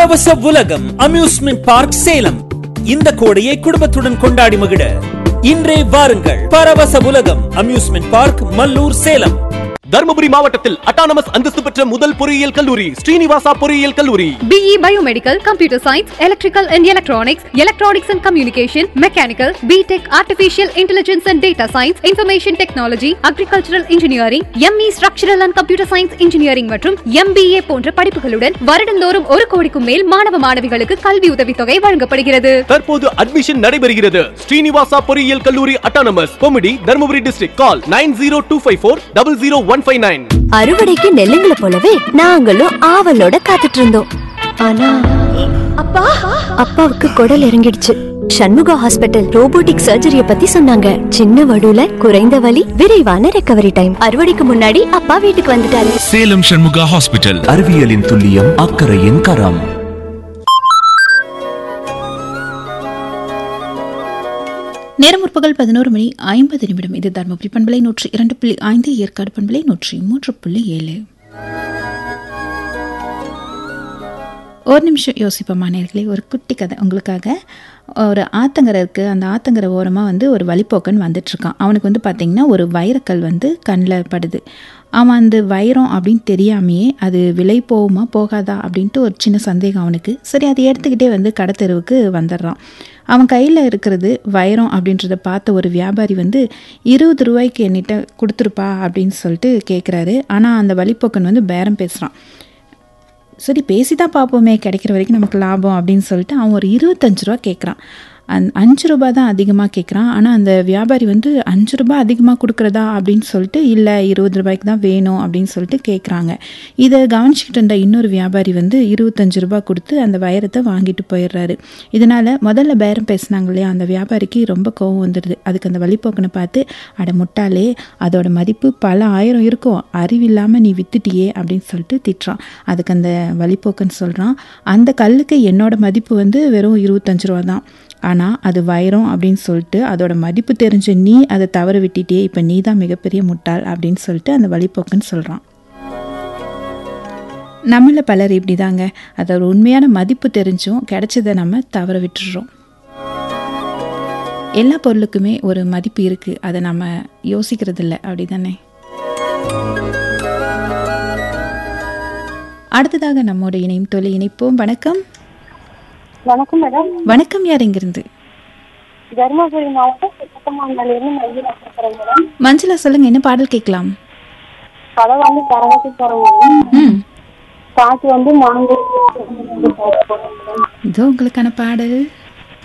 பரவச உலகம் amusement park Salem இந்த கோடையை குடும்பத்துடன் கொண்டாடி மகிழ இன்றே வாருங்கள் பரவச உலகம் அம்யூஸ்மெண்ட் பார்க் மல்லூர் சேலம் தருமபுரி மாவட்டத்தில் அட்டானமஸ் அந்தஸ்து பெற்ற முதல் பொறியியல் கல்லூரி ஸ்ரீனிவாசா பொறியியல் கல்லூரி BE Biomedical, Computer Science, Electrical and Electronics, Electronics and Communication, Mechanical, BTech, Artificial Intelligence and Data Science, Information Technology, Agricultural Engineering, ME Structural and Computer Science Engineering மற்றும் MBA போன்ற படிப்புகளுடன் வருடந்தோறும் ஒரு கோடிக்கும் மேல் மாணவ மாணவிகளுக்கு கல்வி உதவித்தொகை வழங்கப்படுகிறது தற்போது அட்மிஷன் நடைபெறுகிறது ஸ்ரீனிவாசா பொறியியல் கல்லூரி autonomous committee Dharmapuri district call nine zero two five four double zero one five nine அறுவடைக்கு நெல்லுங்களை போலவே நாங்களும் ஆவலோட காத்துட்டு இருந்தோம் ஆனா அப்பா அப்பாவுக்கு குடல் இறங்கிடுச்சு சண்முகா ஹாஸ்பிட்டல் ரோபோட்டிக் சர்ஜரிய பத்தி சொன்னாங்க சின்ன வடுல குறைந்த வலி விரைவான ரெக்கவரி டைம் அறுவடைக்கு முன்னாடி அப்பா வீட்டுக்கு வந்துட்டாரு சேலம் சண்முகா ஹாஸ்பிட்டல் அறிவியலின் துல்லியம் அக்கறையின் கரம் நேரம் முற்பகல் பதினோரு மணி ஐம்பது நிமிடம் இது தர்மபுரி பண்பலை நூற்றி இரண்டு புள்ளி ஐந்து ஏற்காடு பண்பலை நூற்றி மூன்று புள்ளி ஏழு ஒரு நிமிஷம் யோசிப்போமா நேர்களே ஒரு குட்டி கதை உங்களுக்காக ஒரு ஆத்தங்கரை இருக்குது அந்த ஆத்தங்கரை ஓரமாக வந்து ஒரு வழிப்போக்கன் வந்துட்டுருக்கான் அவனுக்கு வந்து பார்த்திங்கன்னா ஒரு வைரக்கல் வந்து கண்ணில் படுது அவன் அந்த வைரம் அப்படின்னு தெரியாமையே அது விலை போகுமா போகாதா அப்படின்ட்டு ஒரு சின்ன சந்தேகம் அவனுக்கு சரி அதை எடுத்துக்கிட்டே வந்து கடத்தெருவுக்கு வந்துடுறான் அவன் கையில் இருக்கிறது வைரம் அப்படின்றத பார்த்த ஒரு வியாபாரி வந்து இருபது ரூபாய்க்கு என்கிட்ட கொடுத்துருப்பா அப்படின்னு சொல்லிட்டு கேட்குறாரு ஆனால் அந்த வழிப்போக்கன் வந்து பேரம் பேசுகிறான் சரி பேசி தான் பார்ப்போமே கிடைக்கிற வரைக்கும் நமக்கு லாபம் அப்படின்னு சொல்லிட்டு அவன் ஒரு இருபத்தஞ்சு ரூபா கேட்குறான் அந் அஞ்சு ரூபா தான் அதிகமாக கேட்குறான் ஆனால் அந்த வியாபாரி வந்து அஞ்சு ரூபா அதிகமாக கொடுக்குறதா அப்படின்னு சொல்லிட்டு இல்லை இருபது ரூபாய்க்கு தான் வேணும் அப்படின்னு சொல்லிட்டு கேட்குறாங்க இதை கவனிச்சுக்கிட்டு இருந்த இன்னொரு வியாபாரி வந்து இருபத்தஞ்சு ரூபா கொடுத்து அந்த வைரத்தை வாங்கிட்டு போயிடுறாரு இதனால் முதல்ல பேரம் பேசினாங்க இல்லையா அந்த வியாபாரிக்கு ரொம்ப கோவம் வந்துடுது அதுக்கு அந்த வழிப்போக்கனை பார்த்து அட முட்டாளே அதோட மதிப்பு பல ஆயிரம் இருக்கும் அறிவில்லாமல் நீ வித்துட்டியே அப்படின்னு சொல்லிட்டு திட்டுறான் அதுக்கு அந்த வழிப்போக்கன் சொல்கிறான் அந்த கல்லுக்கு என்னோட மதிப்பு வந்து வெறும் இருபத்தஞ்சு ரூபா தான் ஆனால் அது வைரம் அப்படின்னு சொல்லிட்டு அதோட மதிப்பு தெரிஞ்ச நீ அதை தவற விட்டுட்டே இப்போ நீ தான் மிகப்பெரிய முட்டாள் அப்படின்னு சொல்லிட்டு அந்த வழிப்போக்கன் சொல்கிறான் நம்மள பலர் இப்படி தாங்க அதோட உண்மையான மதிப்பு தெரிஞ்சும் கிடைச்சதை நம்ம தவற விட்டுடுறோம் எல்லா பொருளுக்குமே ஒரு மதிப்பு இருக்குது அதை நம்ம யோசிக்கிறது இல்லை அப்படி தானே அடுத்ததாக நம்மோட இணையும் தொலை இணைப்போம் வணக்கம் வணக்கம் மேடம் வணக்கம் யார் இங்கிருந்து தருமபுரி மாவட்டம் சுத்தமாங்கலேருந்து மஞ்சள் பேசுறேன் மேடம் மஞ்சளா சொல்லுங்க என்ன பாடல் கேட்கலாம் கடை வந்து கரகத்து போறேன் மேடம் ம் பாட்டு வந்து மாங்கு இதோ உங்களுக்கான பாடல்